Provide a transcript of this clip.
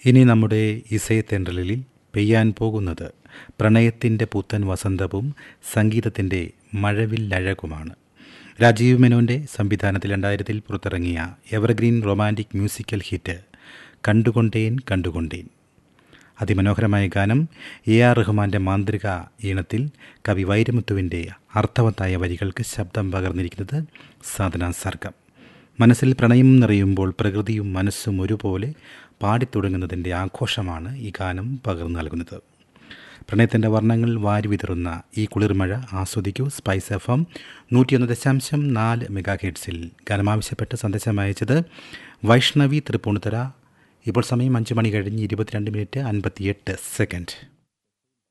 ഇനി നമ്മുടെ ഇസൈത്തെണ്ടലിൽ പെയ്യാൻ പോകുന്നത് പ്രണയത്തിൻ്റെ പുത്തൻ വസന്തവും സംഗീതത്തിൻ്റെ മഴവില്ലഴകുമാണ് രാജീവ് മേനോൻ്റെ സംവിധാനത്തിൽ രണ്ടായിരത്തിൽ പുറത്തിറങ്ങിയ evergreen romantic musical hit Kandukondain Kandukondain അതിമനോഹരമായ ഗാനം എ ആർ റഹ്മാൻ്റെ മാന്ത്രിക ഈണത്തിൽ കവി വൈരമുത്തുവിൻ്റെ അർത്ഥവത്തായ വരികൾക്ക് ശബ്ദം പകർന്നിരിക്കുന്നത് സാധന സർഗം മനസ്സിൽ പ്രണയം നിറയുമ്പോൾ പ്രകൃതിയും മനസ്സും ഒരുപോലെ പാടിത്തുടങ്ങുന്നതിൻ്റെ ആഘോഷമാണ് ഈ ഗാനം പകർന്നു നൽകുന്നത് പ്രണയത്തിൻ്റെ വർണ്ണങ്ങൾ വാരി വിതറുന്ന ഈ കുളിർമഴ ആസ്വദിക്കൂ സ്പൈസ് എഫ് എം നൂറ്റിയൊന്ന് ദശാംശം നാല് മെഗാ ഹെഡ്സിൽ ഗാനമാവശ്യപ്പെട്ട് സന്ദേശം അയച്ചത് വൈഷ്ണവി തൃപ്പൂണിത്തറ ഇപ്പോൾ സമയം അഞ്ച് മണി കഴിഞ്ഞ് ഇരുപത്തിരണ്ട് മിനിറ്റ് അൻപത്തിയെട്ട് സെക്കൻഡ്